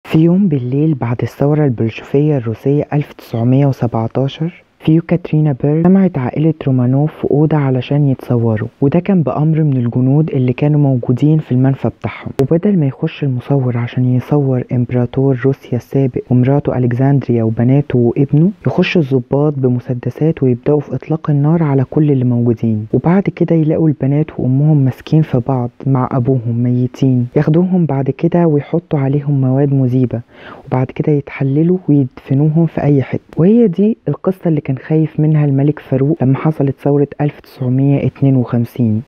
في يوم بالليل بعد الثورة البلشفية الروسية 1917 في يوكاترينا بير جمعت عائلة رومانوف في أوضة علشان يتصوروا وده كان بأمر من الجنود اللي كانوا موجودين في المنفى بتاعهم وبدل ما يخش المصور عشان يصور إمبراطور روسيا السابق ومراته ألكسندريا وبناته وابنه يخش الضباط بمسدسات ويبدأوا في إطلاق النار على كل اللي موجودين وبعد كده يلاقوا البنات وأمهم ماسكين في بعض مع أبوهم ميتين ياخدوهم بعد كده ويحطوا عليهم مواد مذيبة وبعد كده يتحللوا ويدفنوهم في أي حتة وهي دي القصة اللي كان خايف منها الملك فاروق لما حصلت ثورة 1952